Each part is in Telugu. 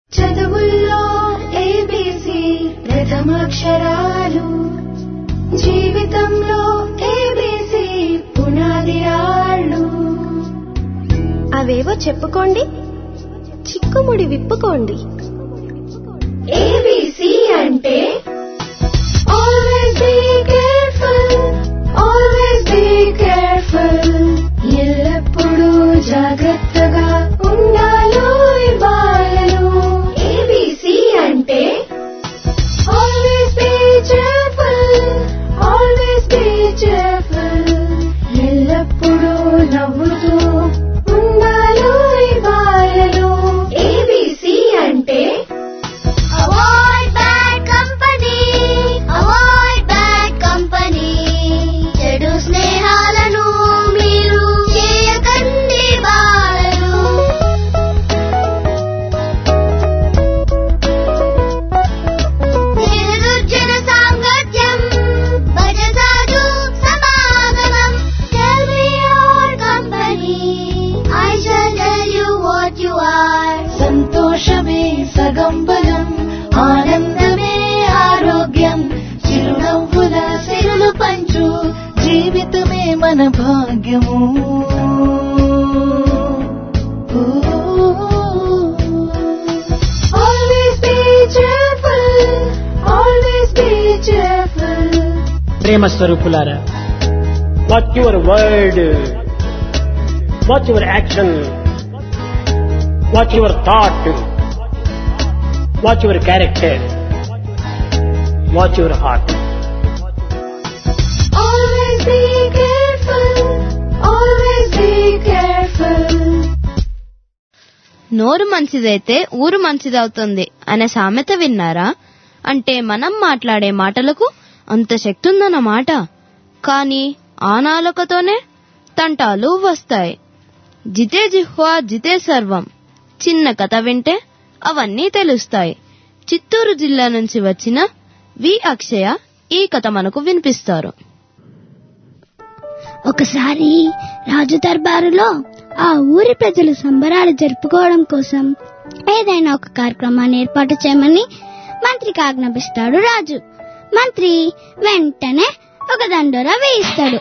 చదువుల్లో ఏబీసీ ప్రథమాక్షరాలు జీవితంలో ఏబీసీ పునాది రాళ్ళు అవేవో చెప్పుకోండి చిక్కుముడి విప్పుకోండి ఏబీసీ అంటే always be careful always be careful ఎల్లప్పుడూ జాగ్రత్తగా ఉండాలో బాలలు ఏబీసీ అంటే always be cheerful always be cheerful ఎల్లప్పుడూ నవ్వుతూ ఉండాలో బాలలు ఏబీసీ అంటే Avoid bad company. Avoid bad company. చెడు స్నేహాలను మీరు చేయకండి బాలలు నిర్దుర్జన సాంగత్యం భజసాధు సమాగమం Tell me your company. I shall tell you what you are. సంతోషమే సగం బలం ఆనందమే ఆరోగ్యం చిరునవ్వుల సిరులు పంచు జీవితమే మన భాగ్యము always be cheerful always be cheerful ప్రేమ స్వరూపులారా what your word what your action what your thought what your character what your heart Always be careful. Always be careful. నోరు మంచిదైతే ఊరు మంచిదవుతుంది అనే సామెత విన్నారా అంటే మనం మాట్లాడే మాటలకు అంత శక్తి ఉందన్నమాట కానీ ఆ నాలుకతోనే తంటాలు వస్తాయి జితే జిహ్వా జితే సర్వం చిన్న కథ వింటే అవన్నీ తెలుస్తాయి చిత్తూరు జిల్లా నుంచి వచ్చిన వి అక్షయ ఈ కథ మనకు వినిపిస్తారు ఒకసారి రాజు దర్బారులో ఆ ఊరి ప్రజలు సంబరాలు జరుపుకోవడం కోసం ఏదైనా ఒక కార్యక్రమాన్ని ఏర్పాటు చేయమని మంత్రికి ఆజ్ఞాపిస్తాడు రాజు మంత్రి వెంటనే ఒక దండోరా వేయిస్తాడు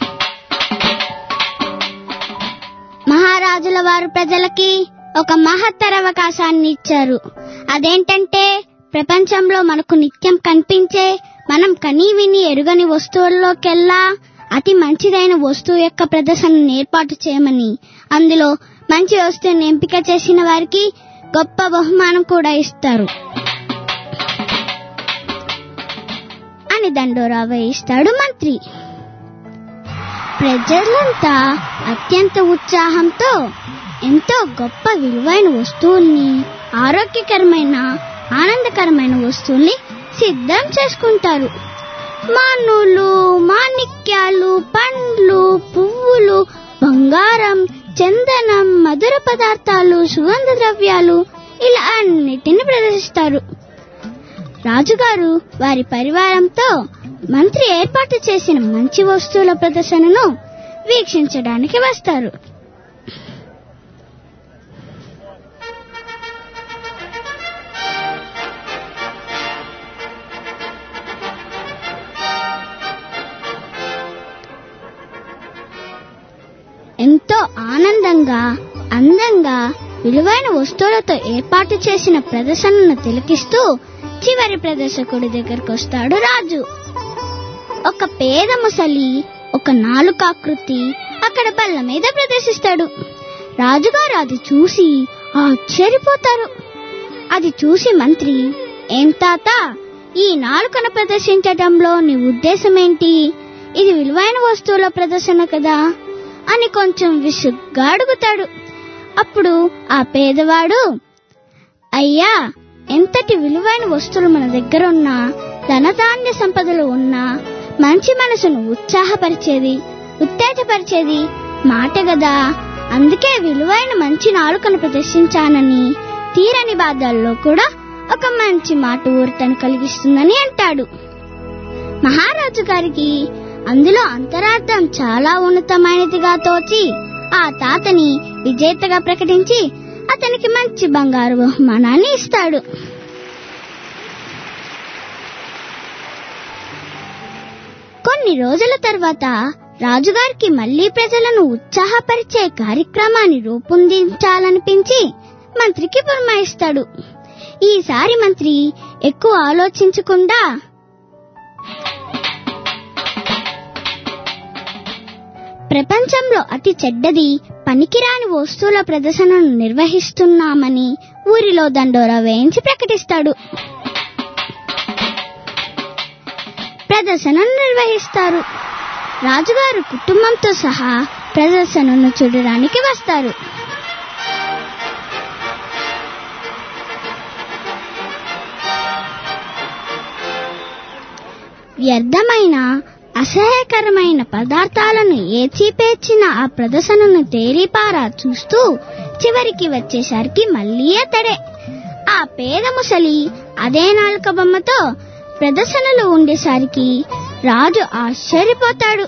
మహారాజుల వారు ప్రజలకి ఒక మహత్తర అవకాశాన్ని ఇచ్చారు అదేంటంటే ప్రపంచంలో మనకు నిత్యం కనిపించే మనం కనీ విని ఎరుగని వస్తువుల్లోకెల్లా అతి మంచిదైన వస్తువు యొక్క ప్రదర్శనను ఏర్పాటు చేయమని అందులో మంచి వస్తువుని ఎంపిక చేసిన వారికి గొప్ప బహుమానం కూడా ఇస్తారు అని దండోరా వేయిస్తాడు మంత్రి ప్రజలంతా అత్యంత ఉత్సాహంతో ఎంతో గొప్ప విలువైన వస్తువుల్ని ఆరోగ్యకరమైన ఆనందకరమైన వస్తువుల్ని సిద్ధం చేసుకుంటారు మానులు మాణిక్యాలు పండ్లు పువ్వులు బంగారం చందనం మధుర పదార్థాలు సుగంధ ద్రవ్యాలు ఇలా అన్నిటిని ప్రదర్శిస్తారు రాజుగారు వారి పరివారంతో మంత్రి ఏర్పాటు చేసిన మంచి వస్తువుల ప్రదర్శనను వీక్షించడానికి వస్తారు ఎంతో ఆనందంగా అందంగా విలువైన వస్తువులతో ఏర్పాటు చేసిన ప్రదర్శనను తిలకిస్తూ చివరి ప్రదర్శకుడి దగ్గరకు వస్తాడు రాజు ఒక పేద ముసలి ఒక నాలుకాకృతి అక్కడ బల్ల మీద ప్రదర్శిస్తాడు రాజుగారు అది చూసి ఆశ్చర్యపోతారు అది చూసి మంత్రి ఏం తాత ఈ నాలుకను ప్రదర్శించటంలో నీ ఉద్దేశం ఏంటి ఇది విలువైన వస్తువుల ప్రదర్శన కదా అని కొంచెం విసుగ్గా అడుగుతాడు అప్పుడు ఆ పేదవాడు అయ్యా ఎంతటి విలువైన వస్తువులు మన దగ్గర ఉన్నా ధనధాన్య సంపదలు ఉన్నా మంచి మనసును ఉత్సాహపరిచేది ఉత్తేజపరిచేది మాట గదా అందుకే విలువైన మంచి నాలుకను ప్రదర్శించానని తీరని బాధల్లో కూడా ఒక మంచి మాట ఊరటను కలిగిస్తుందని అంటాడు మహారాజు గారికి అందులో అంతరార్థం చాలా ఉన్నతమైనదిగా తోచి ఆ తాతని విజేతగా ప్రకటించి అతనికి మంచి బంగారు బహుమానాన్ని ఇస్తాడు కొన్ని రోజుల తర్వాత రాజుగారికి మళ్లీ ప్రజలను ఉత్సాహపరిచే కార్యక్రమాన్ని రూపొందించాలనిపించి మంత్రికి పురమాయిస్తాడు ఈసారి మంత్రి ఎక్కువ ఆలోచించకుండా ప్రపంచంలో అతి చెడ్డది పనికిరాని వస్తువుల ప్రదర్శనను నిర్వహిస్తున్నామని ఊరిలో దండోరా వేయించి ప్రకటిస్తాడు ప్రదర్శనను నిర్వహిస్తారు రాజుగారు కుటుంబంతో సహా ప్రదర్శనను చూడడానికి వస్తారు వ్యర్థమైన అసహ్యకరమైన పదార్థాలను ఏచిపేర్చిన ఆ ప్రదర్శనను తేరిపారా చూస్తూ చివరికి వచ్చేసరికి మళ్ళీ అతడే ఆ పేద ముసలి అదే నాలుక బొమ్మతో ప్రదర్శనలో ఉండేసరికి రాజు ఆశ్చర్యపోతాడు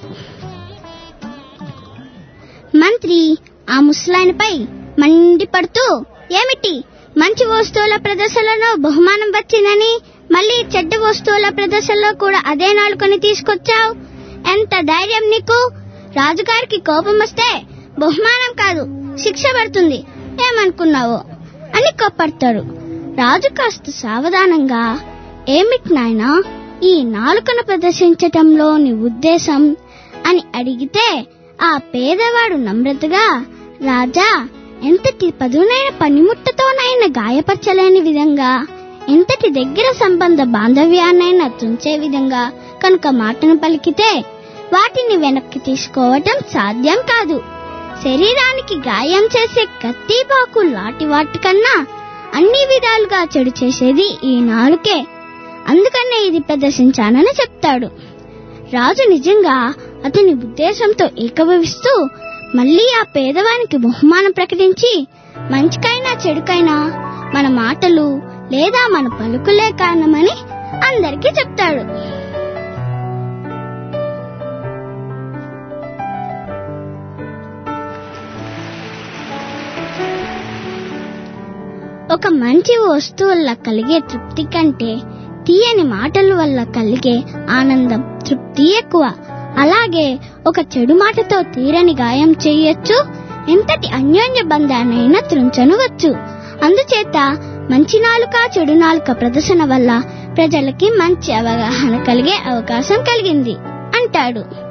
మంత్రి ఆ ముసలాయనపై మండిపడుతూ ఏమిటి మంచి వస్తువుల ప్రదర్శనలో బహుమానం వచ్చిందని మళ్ళీ చెడ్డ వస్తువుల ప్రదర్శనలో కూడా అదే నాలుకని తీసుకొచ్చావు ఎంత ధైర్యం నీకు రాజుగారికి కోపం వస్తే బహుమానం కాదు శిక్ష పడుతుంది ఏమనుకున్నావు అని కోప్పడతాడు రాజు కాస్త సావధానంగా ఏమిటి నాయనా ఈ నాలుకను ప్రదర్శించటంలో నీ ఉద్దేశం అని అడిగితే ఆ పేదవాడు నమ్రతగా రాజా ఎంతటి పదునైన పనిముట్టతోనైనా గాయపరచలేని విధంగా ఎంతటి దగ్గర సంబంధ బాంధవ్యాన్నైనా తుంచే విధంగా కనుక మాటను పలికితే వాటిని వెనక్కి తీసుకోవటం సాధ్యం కాదు శరీరానికి గాయం చేసే కత్తి బాకు లాంటి వాటి కన్నా అన్ని విధాలుగా చెడు చేసేది ఈ నాలుకే అందుకనే ఇది ప్రదర్శించానని చెప్తాడు రాజు నిజంగా అతని ఉద్దేశంతో ఏకభవిస్తూ మళ్ళీ ఆ పేదవానికి బహుమానం ప్రకటించి మంచికైనా చెడుకైనా మన మాటలు లేదా మన పలుకులే కారణమని అందరికీ చెప్తాడు ఒక మంచి వస్తువుల కలిగే తృప్తి కంటే తీయని మాటల వల్ల కలిగే ఆనందం తృప్తి ఎక్కువ అలాగే ఒక చెడు మాటతో తీరని గాయం చేయొచ్చు ఎంతటి అన్యోన్య బంధానైనా త్రుంచనువచ్చు అందుచేత మంచి నాలుక చెడు నాలుక ప్రదర్శన వల్ల ప్రజలకి మంచి అవగాహన కలిగే అవకాశం కలిగింది అంటాడు